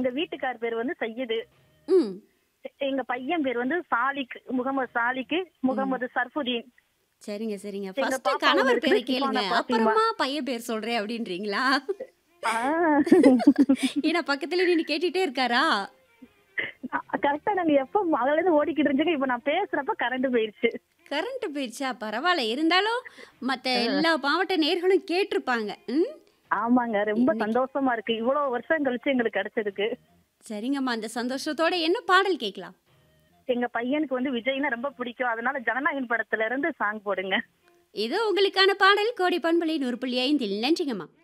எங்க வீட்டுக்கார் பேர் வந்து சையது ம் எங்க பையன் பேர் வந்து சாலிக் முகமது சாலிக்கு முகமது சர்ஃபுதீன் சரிங்க சரிங்க எங்க ஃபர்ஸ்ட் பாப்பா கணவர் ஒண்ணு பேரை இருக்கு, கேளுங்க சிஃபானா பாத்திமா. அப்புறமா பையன் பேர் சொல்றேன் அப்படின்றீங்களா ஆ. ஏன்னா பக்கத்துல நின்னு கேட்டுட்டே இருக்காரா கரெக்டா நாங்க எப்ப மகள இருந்து ஓடிக்கிட்டு இருந்துச்சு இப்ப நான் பேசுறப்ப கரண்ட் போயிருச்சு கரண்ட் போயிடுச்சா பரவாயில்ல இருந்தாலும் மத்த எல்லா மாவட்ட நேர்களும் கேட்டிருப்பாங்க ம் ஆமாங்க ரொம்ப சந்தோஷமா இருக்கு இவ்வளவு வருஷம் கழிச்சு எங்களுக்கு கிடைச்சதுக்கு சரிங்கம்மா அந்த சந்தோஷத்தோட என்ன பாடல் கேட்கலாம் எங்க பையனுக்கு வந்து விஜய்னா ரொம்ப பிடிக்கும் அதனால ஜனநாயகன் படத்துல இருந்து சாங் போடுங்க இது உங்களுக்கான பாடல் கோடி பண்பலை நூறு புள்ளி ஐந்தில் நன்றிங்கம்மா